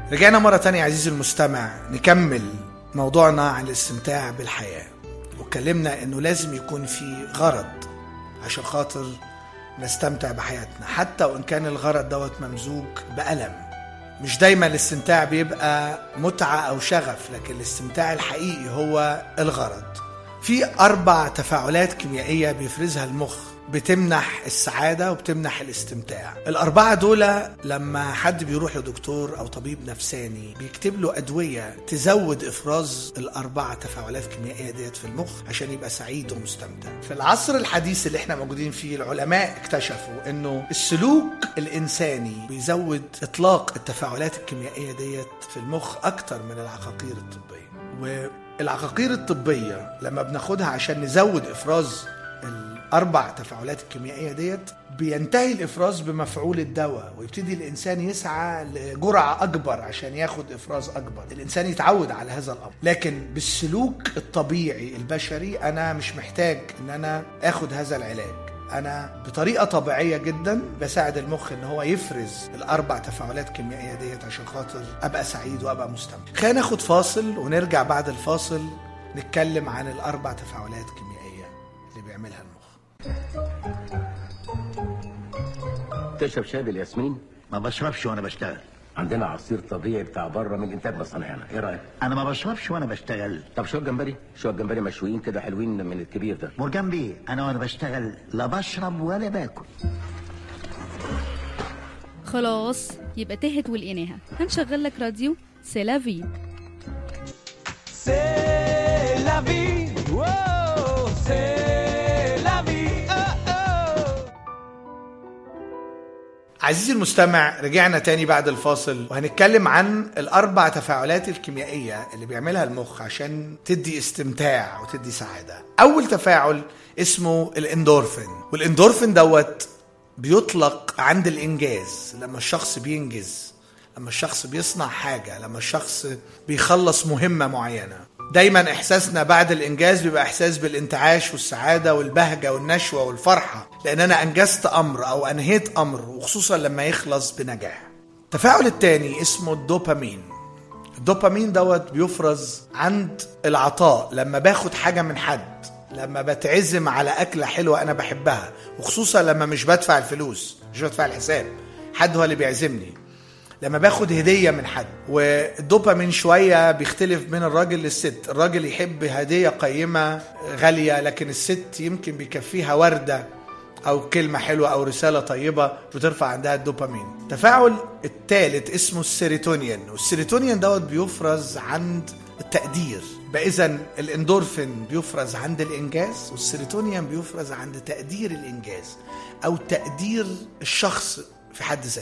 رجعنا مرة تانية عزيزي المستمع نكمل موضوعنا عن الاستمتاع بالحياة واتكلمنا انه لازم يكون في غرض عشان خاطر نستمتع بحياتنا حتى وان كان الغرض دوت ممزوج بألم مش دايما الاستمتاع بيبقى متعة او شغف لكن الاستمتاع الحقيقي هو الغرض في اربع تفاعلات كيميائية بيفرزها المخ بتمنح السعادة وبتمنح الاستمتاع الأربعة دول لما حد بيروح لدكتور أو طبيب نفساني بيكتب له أدوية تزود إفراز الأربعة تفاعلات كيميائية ديت في المخ عشان يبقى سعيد ومستمتع في العصر الحديث اللي احنا موجودين فيه العلماء اكتشفوا انه السلوك الإنساني بيزود إطلاق التفاعلات الكيميائية ديت في المخ أكتر من العقاقير الطبية والعقاقير الطبية لما بناخدها عشان نزود إفراز الاربع تفاعلات الكيميائيه ديت بينتهي الافراز بمفعول الدواء ويبتدي الانسان يسعى لجرعه اكبر عشان ياخد افراز اكبر الانسان يتعود على هذا الامر لكن بالسلوك الطبيعي البشري انا مش محتاج ان انا اخد هذا العلاج انا بطريقه طبيعيه جدا بساعد المخ ان هو يفرز الاربع تفاعلات كيميائيه ديت عشان خاطر ابقى سعيد وابقى مستمتع خلينا ناخد فاصل ونرجع بعد الفاصل نتكلم عن الاربع تفاعلات كيميائيه اللي بيعملها المخ تشرب شاي بالياسمين ما بشربش وانا بشتغل عندنا عصير طبيعي بتاع بره من انتاج مصانعنا ايه رايك انا ما بشربش وانا بشتغل طب شويه جمبري شويه جمبري مشويين كده حلوين من الكبير ده مرجان بيه انا وانا بشتغل لا بشرب ولا باكل خلاص يبقى تهت ولقيناها هنشغل لك راديو سيلافي C'est la vie, wow, c'est la vie, oh, oh. عزيزي المستمع رجعنا تاني بعد الفاصل وهنتكلم عن الأربع تفاعلات الكيميائية اللي بيعملها المخ عشان تدي استمتاع وتدي سعادة أول تفاعل اسمه الاندورفين والاندورفين دوت بيطلق عند الإنجاز لما الشخص بينجز لما الشخص بيصنع حاجة لما الشخص بيخلص مهمة معينة دايما احساسنا بعد الانجاز بيبقى احساس بالانتعاش والسعاده والبهجه والنشوه والفرحه لان انا انجزت امر او انهيت امر وخصوصا لما يخلص بنجاح التفاعل الثاني اسمه الدوبامين الدوبامين دوت بيفرز عند العطاء لما باخد حاجه من حد لما بتعزم على اكله حلوه انا بحبها وخصوصا لما مش بدفع الفلوس مش بدفع الحساب حد هو اللي بيعزمني لما باخد هدية من حد والدوبامين شوية بيختلف من الراجل للست الراجل يحب هدية قيمة غالية لكن الست يمكن بيكفيها وردة أو كلمة حلوة أو رسالة طيبة بترفع عندها الدوبامين التفاعل الثالث اسمه السيروتونين والسيروتونين دوت بيفرز عند التقدير بقى إذا الاندورفين بيفرز عند الإنجاز والسيروتونين بيفرز عند تقدير الإنجاز أو تقدير الشخص في حد ذاته